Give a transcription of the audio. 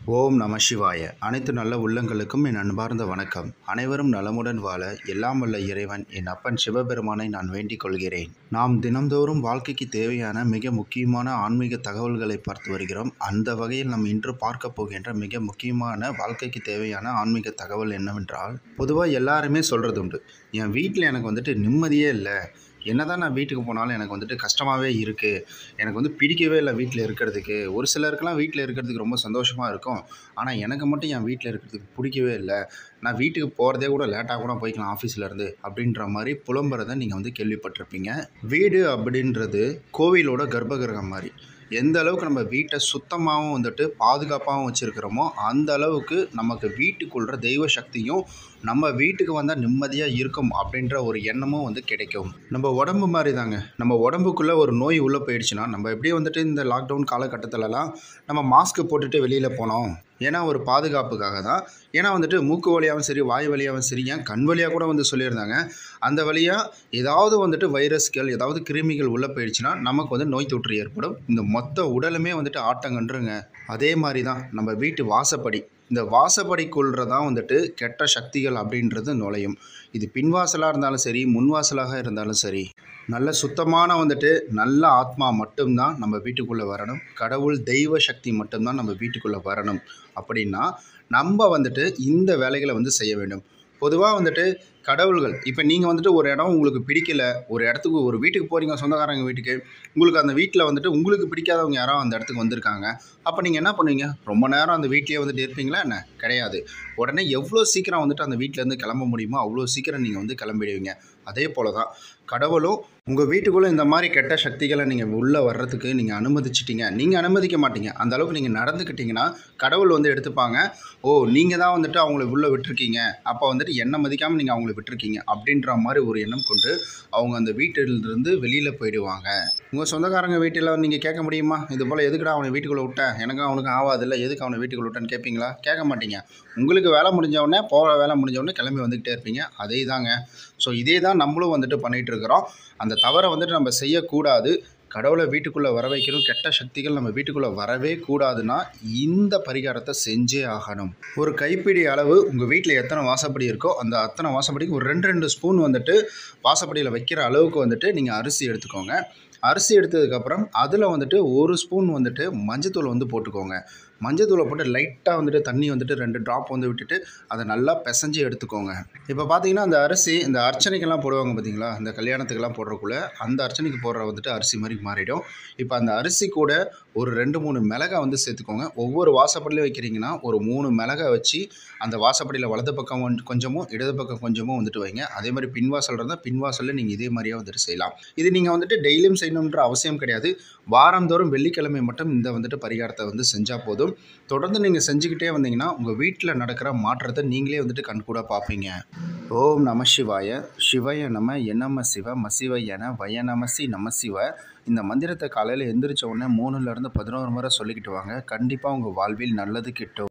ஓம் நம சிவாய அனைத்து நல்ல உள்ளங்களுக்கும் என் அன்பார்ந்த வணக்கம் அனைவரும் நலமுடன் வாழ எல்லாம் வல்ல இறைவன் என் அப்பன் சிவபெருமானை நான் வேண்டிக் கொள்கிறேன் நாம் தினம்தோறும் வாழ்க்கைக்கு தேவையான மிக முக்கியமான ஆன்மீக தகவல்களை பார்த்து வருகிறோம் அந்த வகையில் நாம் இன்று பார்க்க போகின்ற மிக முக்கியமான வாழ்க்கைக்கு தேவையான ஆன்மீக தகவல் என்னவென்றால் பொதுவாக எல்லாருமே சொல்கிறது உண்டு என் வீட்டில் எனக்கு வந்துட்டு நிம்மதியே இல்லை என்னதான் நான் வீட்டுக்கு போனாலும் எனக்கு வந்துட்டு கஷ்டமாகவே இருக்குது எனக்கு வந்து பிடிக்கவே இல்லை வீட்டில் இருக்கிறதுக்கு ஒரு சிலருக்குலாம் வீட்டில் இருக்கிறதுக்கு ரொம்ப சந்தோஷமாக இருக்கும் ஆனால் எனக்கு மட்டும் என் வீட்டில் இருக்கிறதுக்கு பிடிக்கவே இல்லை நான் வீட்டுக்கு போகிறதே கூட லேட்டாக கூட போய்க்கலாம் ஆஃபீஸில் இருந்து அப்படின்ற மாதிரி புலம்புறதை நீங்கள் வந்து கேள்விப்பட்டிருப்பீங்க வீடு அப்படின்றது கோவிலோட கர்ப்பகிரகம் மாதிரி எந்த அளவுக்கு நம்ம வீட்டை சுத்தமாகவும் வந்துட்டு பாதுகாப்பாகவும் வச்சுருக்கிறோமோ அந்த அளவுக்கு நமக்கு வீட்டுக்குள்ள தெய்வ சக்தியும் நம்ம வீட்டுக்கு வந்தால் நிம்மதியாக இருக்கும் அப்படின்ற ஒரு எண்ணமும் வந்து கிடைக்கும் நம்ம உடம்பு மாதிரி தாங்க நம்ம உடம்புக்குள்ளே ஒரு நோய் உள்ளே போயிடுச்சுன்னா நம்ம எப்படியே வந்துட்டு இந்த லாக்டவுன் காலகட்டத்திலலாம் நம்ம மாஸ்க்கு போட்டுட்டு வெளியில் போனோம் ஏன்னா ஒரு பாதுகாப்புக்காக தான் ஏன்னா வந்துட்டு மூக்கு வழியாகவும் சரி வாய் வழியாகவும் சரி ஏன் கண் வழியாக கூட வந்து சொல்லியிருந்தாங்க அந்த வழியாக ஏதாவது வந்துட்டு வைரஸ்கள் ஏதாவது கிருமிகள் உள்ளே போயிடுச்சுன்னா நமக்கு வந்து நோய் தொற்று ஏற்படும் இந்த மொத்த உடலுமே வந்துட்டு ஆட்டங்கன்றுங்க அதே மாதிரி தான் நம்ம வீட்டு வாசப்படி இந்த வாசப்படிக்குள்ள தான் வந்துட்டு கெட்ட சக்திகள் அப்படின்றது நுழையும் இது பின்வாசலாக இருந்தாலும் சரி முன்வாசலாக இருந்தாலும் சரி நல்ல சுத்தமான வந்துட்டு நல்ல ஆத்மா மட்டும்தான் நம்ம வீட்டுக்குள்ளே வரணும் கடவுள் தெய்வ சக்தி மட்டும்தான் நம்ம வீட்டுக்குள்ளே வரணும் அப்படின்னா நம்ம வந்துட்டு இந்த வேலைகளை வந்து செய்ய வேண்டும் பொதுவாக வந்துட்டு கடவுள்கள் இப்போ நீங்கள் வந்துட்டு ஒரு இடம் உங்களுக்கு பிடிக்கல ஒரு இடத்துக்கு ஒரு வீட்டுக்கு போகிறீங்க சொந்தக்காரங்க வீட்டுக்கு உங்களுக்கு அந்த வீட்டில் வந்துட்டு உங்களுக்கு பிடிக்காதவங்க யாரோ அந்த இடத்துக்கு வந்திருக்காங்க அப்போ நீங்கள் என்ன பண்ணுவீங்க ரொம்ப நேரம் அந்த வீட்லேயே வந்துட்டு இருப்பீங்களா என்ன கிடையாது உடனே எவ்வளோ சீக்கிரம் வந்துட்டு அந்த வீட்டிலேருந்து கிளம்ப முடியுமோ அவ்வளோ சீக்கிரம் நீங்கள் வந்து கிளம்பிடுவீங்க அதே போல் தான் கடவுளும் உங்கள் வீட்டுக்குள்ளே இந்த மாதிரி கெட்ட சக்திகளை நீங்கள் உள்ளே வர்றதுக்கு நீங்கள் அனுமதிச்சிட்டீங்க நீங்கள் அனுமதிக்க மாட்டீங்க அந்த அளவுக்கு நீங்கள் நடந்துக்கிட்டீங்கன்னா கடவுள் வந்து எடுத்துப்பாங்க ஓ நீங்கள் தான் வந்துட்டு அவங்கள உள்ளே விட்டுருக்கீங்க அப்போ வந்துட்டு என்ன மதிக்காமல் நீங்கள் அவங்கள விட்டுருக்கீங்க அப்படின்ற மாதிரி ஒரு எண்ணம் கொண்டு அவங்க அந்த வீட்டிலிருந்து வெளியில் போயிடுவாங்க உங்கள் சொந்தக்காரங்க வீட்டில் நீங்கள் கேட்க முடியுமா இது போல் எதுக்குடா அவனை வீட்டுக்குள்ளே விட்டேன் எனக்கு அவனுக்கு ஆகாதில்ல எதுக்கு அவனை வீட்டுக்குள்ளே விட்டேன்னு கேட்பீங்களா கேட்க மாட்டீங்க உங்களுக்கு வேலை முடிஞ்சவொடனே போகிற வேலை முடிஞ்சவொடனே கிளம்பி வந்துக்கிட்டே இருப்பீங்க அதே தாங்க ஸோ இதே தான் நம்மளும் வந்துட்டு பண்ணிகிட்டு இருக்கிறோம் அந்த தவறை வந்துட்டு நம்ம செய்யக்கூடாது கடவுளை வீட்டுக்குள்ளே வர வைக்கணும் கெட்ட சக்திகள் நம்ம வீட்டுக்குள்ளே வரவே கூடாதுன்னா இந்த பரிகாரத்தை செஞ்சே ஆகணும் ஒரு கைப்பிடி அளவு உங்கள் வீட்டில் எத்தனை வாசப்படி இருக்கோ அந்த அத்தனை வாசப்படிக்கு ஒரு ரெண்டு ரெண்டு ஸ்பூன் வந்துட்டு வாசப்படியில் வைக்கிற அளவுக்கு வந்துட்டு நீங்கள் அரிசி எடுத்துக்கோங்க அரிசி எடுத்ததுக்கப்புறம் அதில் வந்துட்டு ஒரு ஸ்பூன் வந்துட்டு மஞ்சத்தூள் வந்து போட்டுக்கோங்க மஞ்சத்தூளை போட்டு லைட்டாக வந்துட்டு தண்ணி வந்துட்டு ரெண்டு ட்ராப் வந்து விட்டுட்டு அதை நல்லா பிசைஞ்சு எடுத்துக்கோங்க இப்போ பார்த்தீங்கன்னா அந்த அரிசி இந்த அர்ச்சனைக்கெல்லாம் போடுவாங்க பார்த்தீங்களா இந்த கல்யாணத்துக்கெல்லாம் போடுறக்குள்ள அந்த அர்ச்சனைக்கு போடுற வந்துட்டு அரிசி மாதிரி மாறிடும் இப்போ அந்த அரிசி கூட ஒரு ரெண்டு மூணு மிளகா வந்து சேர்த்துக்கோங்க ஒவ்வொரு வாசப்படிலையும் வைக்கிறீங்கன்னா ஒரு மூணு மிளகா வச்சு அந்த வாசப்படியில் வலது பக்கம் கொஞ்ச- கொஞ்சமும் இடது பக்கம் கொஞ்சமும் வந்துட்டு வைங்க அதே மாதிரி பின்வாசல் இருந்தால் பின்வாசலில் நீங்கள் இதே மாதிரியே வந்துட்டு செய்யலாம் இது நீங்கள் வந்துட்டு டெய்லியும் செய்யணுன்ற அவசியம் கிடையாது வாரந்தோறும் வெள்ளிக்கிழமை மட்டும் இந்த வந்துட்டு பரிகாரத்தை வந்து செஞ்சால் போதும் தொடர்ந்து நீங்கள் செஞ்சுக்கிட்டே வந்தீங்கன்னா உங்கள் வீட்டில் நடக்கிற மாற்றத்தை நீங்களே வந்துட்டு கண்கூட பார்ப்பீங்க ஓம் நம சிவாய சிவய நம என்னம சிவ மசிவ என வய நமசி நம சிவ இந்த மந்திரத்தை காலையில் எந்திரிச்ச உடனே மூணுலேருந்து பதினோரு முறை சொல்லிக்கிட்டு வாங்க கண்டிப்பாக உங்கள் வாழ்வில் நல்லது கிட்டும்